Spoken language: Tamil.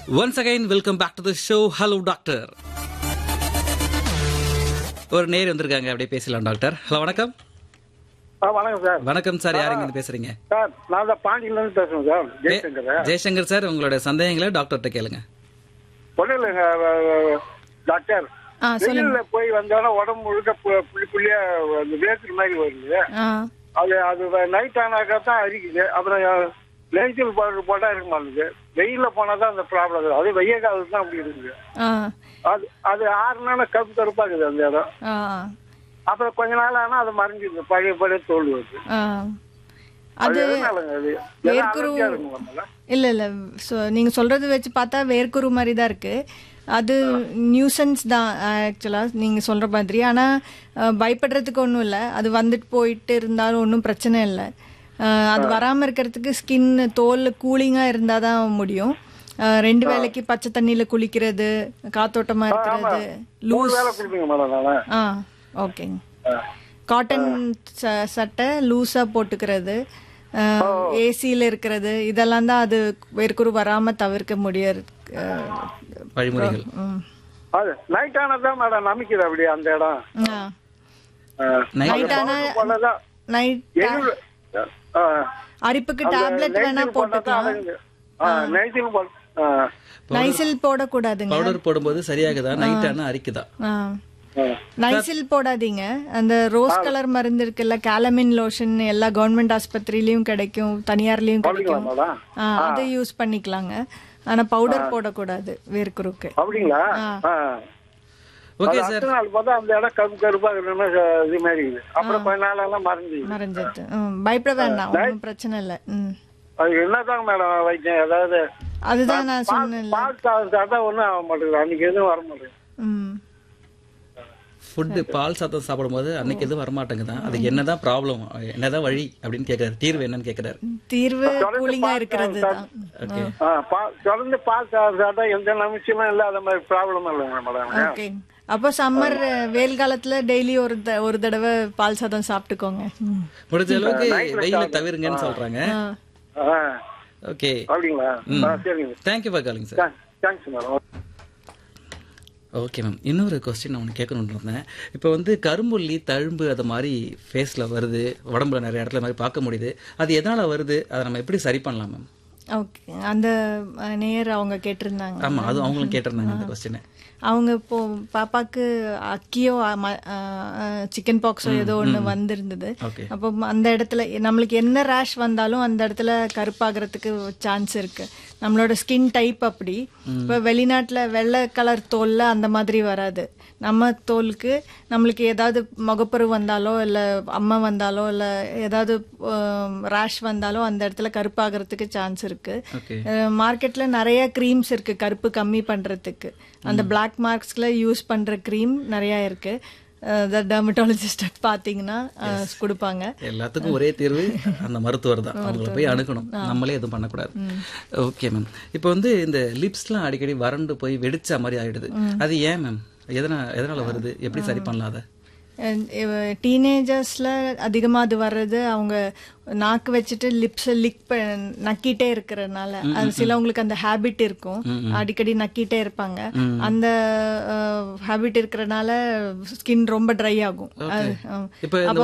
Once again welcome back to the show hello doctor ஒரு நேர் வந்திருக்காங்க அப்படியே பேசலாம் டாக்டர் ஹலோ வணக்கம் ஆ வணக்கம் சார் வணக்கம் சார் யாருங்க இருந்து பேசுறீங்க சார் நான் தான் பாண்டியிலேருந்து பேசுறேன் சார் ஜெயசங்கர் ஜெயசங்கர் சார் உங்களோட சந்தேகங்களை டாக்டர்கிட்ட கேளுங்க ஒன்றும் இல்லைங்க அஹ், அஹ், டாக்டர் ஆ சொல்லுங்க வெயில்ல போய் வந்தோடனே உடம்பு முழுக்க பு- புள்ளி புள்ளியா அந்த வேர்க்கிற மாதிரி வருது ஆ அது அது நைட் ஆனாக்கா தான் அரிக்குது அப்புறம் லேஞ்சல் பவுடர் போட்டா இருக்க மாட்டேங்குது வெயில்ல போனா தான் அந்த ப்ராப்ளம் இருக்குது அது வெய்ய காலத்து தான் அப்படி இருக்குது ஆ அது அது ஆறு நாள் கருப்பு கருப்பா இருக்குது அந்த இடம் ஆ அப்புறம் கொஞ்ச நாள் ஆனா அது மறைஞ்சிருது பழைய பழைய தோல் வருது ஆ அது அது எதனாலங்க அது வேர்க்குரு அலர்ஜியா இருக்குங்களா முதல்ல? இல்ல இல்ல so, நீங்க சொல்றது வச்சு பார்த்தா வேர்க்குரு மாதிரி தான் இருக்கு அது நியூசன்ஸ் தான் ஆக்சுவலா நீங்க சொல்ற மாதிரி ஆனா அஹ், பயப்படுறதுக்கு ஒன்றும் இல்லை அது வந்துட்டு போயிட்டு இருந்தாலும் ஒன்றும் பிரச்சனை இல்லை அஹ், அது வராம இருக்கிறதுக்கு ஸ்கின் தோல் கூலிங்கா இருந்தா தான் முடியும் அஹ், ரெண்டு வேளைக்கு பச்சை தண்ணியில குளிக்கிறது காத்தோட்டமா இருக்கிறது மூணு லூஸ் வேலை கொடுப்பீங்க மேடம் நானு ஆ ஓகேங்க காட்டன் ச- சட்டை லூஸா போட்டுக்கிறது ஏசியில் இருக்கிறது இதெல்லாம் தான் அது வேர்க்குரு வராம தவிர்க்க முடியாது வழிமுறைகள் அது நைட் ஆனதான் மேடம் நமிக்குது அப்படி அந்த இடம் நைட் நைட் ஆனா போனதான் நைட் எள்ளு ஆ, அரிப்புக்கு டேப்லெட் வேணா நைசில் போட்டாதான் போட்டுக்கலாம் அடங்குது. ஆ, நைசில் போட்- ஆ, நைசில் போடக்கூடாதுங்க பவுடர் போடும்போது சரியாகுதா நைட் ஆனா அரிக்குதா ஆ. ஆ. நைசில் போடாதீங்க அந்த ரோஸ் கலர் மருந்து இருக்குல்ல கேலமின் லோஷன் எல்லா கவர்மெண்ட் ஆஸ்பத்திரியிலயும் கிடைக்கும் தனியார்லயும் கிடைக்கும் மேடம் ஆ, அதை யூஸ் பண்ணிக்கலாங்க ஆனா பவுடர் போடக்கூடாது வேர்க்குருக்கு அப்படிங்களா ஆ. ஓகே அது சார் அடுத்த நாள் பார்த்தா அந்த இடம் கருப்பு கருப்பா இருக்கணும்னா இது மாதிரி இருக்குது அப்புறம் கொஞ்ச நாள் எல்லாம் மறைஞ்சு மறைஞ்சது ம், பயப்பட வேண்டாம் ஒன்றும் பிரச்சனை இல்லை ம் அது என்னதான் மேடம் வைத்தியம் ஏதாவது அதுதான் நான் சொன்னேன்ல பால் சாப்பிட்டா ஒன்றும் ஆக மாட்டேங்குது அன்னைக்கு எதுவும் வர மாட்டேங்குது ம் ஃபுட்டு பால் சாதம் சாப்பிடும்போது அன்னைக்கு எதுவும் வரமாட்டேங்குதான் அதுக்கு என்னதான் ப்ராப்ளம் என்னதான் வழி அப்படின்னு கேக்குறாரு தீர்வு என்னன்னு கேக்குறாரு தீர்வு கூலிங்கா இருக்கிறது தான் ஓகே ஆ, பா- தொடர்ந்து பால் சாப்பிட்டா எந்த நமிச்சமும் இல்லாத மாதிரி ப்ராப்ளம் இல்லைங்க மேடம் ஓகே அப்போ சம்மர் வெயில் காலத்துல டெய்லி ஒரு த- ஒரு தடவை பால் சாதம் சாப்பிட்டுக்கோங்க ம். முடிஞ்ச அளவுக்கு வெயில தவிருங்கன்னு சொல்றாங்க ஆ. ஆ, ஓகே அப்படிங்களா ஆ, சரிங்க thank you for calling sir thanks madam okay ma'am இன்னொரு கொஸ்டின் நான் ஒன்று கேட்கணும்னு இருந்தேன் இப்போ வந்து கரும்புள்ளி தழும்பு அது மாதிரி ஃபேஸில் வருது உடம்புல நிறைய இடத்துல மாதிரி பார்க்க முடியுது அது எதனால் வருது அதை நம்ம எப்படி சரி பண்ணலாம் மேம் ஓகே அந்த அஹ், நேயர் அவங்க கேட்டிருந்தாங்க ஆமாம் அது அவங்களும் கேட்டிருந்தாங்க அந்த கொஸ்டினை அவங்க இப்போ பாப்பாக்கு அக்கியோ சிக்கன் பாக்ஸோ ஏதோ ஒன்று வந்திருந்தது ஓகே அப்போ அந்த இடத்துல நம்மளுக்கு என்ன ரேஷ் வந்தாலும் அந்த இடத்துல கருப்பாகிறதுக்கு சான்ஸ் இருக்கு நம்மளோட ஸ்கின் டைப் அப்படி இப்போ வெளிநாட்டில் வெள்ளை கலர் தோல்ல அந்த மாதிரி வராது நம்ம தோலுக்கு நம்மளுக்கு ஏதாவது முகப்பரு வந்தாலோ இல்லை அம்மா வந்தாலோ இல்லை ஏதாவது ரேஷ் வந்தாலோ அந்த இடத்துல கருப்பாகிறதுக்கு சான்ஸ் இருக்கு ஓகே மார்க்கெட்ல நிறைய க்ரீம்ஸ் இருக்கு கருப்பு கம்மி பண்றதுக்கு அந்த பிளாக் மார்க்ஸ்ல யூஸ் பண்ற க்ரீம் நிறைய இருக்கு டெர்மட்டாலஜிஸ்ட் பாத்தீங்கன்னா அஹ், கொடுப்பாங்க எல்லாத்துக்கும் ஒரே தீர்வு அந்த மருத்துவர் தான் அவங்கள போய் அணுகணும் நம்மளே எதுவும் பண்ணக்கூடாது ஓகே மேம் இப்போ வந்து இந்த லிப்ஸ்லாம் அடிக்கடி வறண்டு போய் வெடிச்ச மாதிரி ஆயிடுது அது ஏன் மேம் எதனா எதனால வருது எப்படி சரி பண்ணலாம் அதை டீனேஜர்ஸ்ல அதிகமா அது வர்றது அவங்க நாக்கு வச்சுட்டு லிப்ஸ் லிக் நக்கிட்டே இருக்கிறதுனால அது சிலவங்களுக்கு அந்த ஹேபிட் இருக்கும் அடிக்கடி நக்கிட்டே இருப்பாங்க அந்த ஹேபிட் இருக்கிறனால ஸ்கின் ரொம்ப ட்ரை ஆகும் அது, அஹ், இப்போ இந்த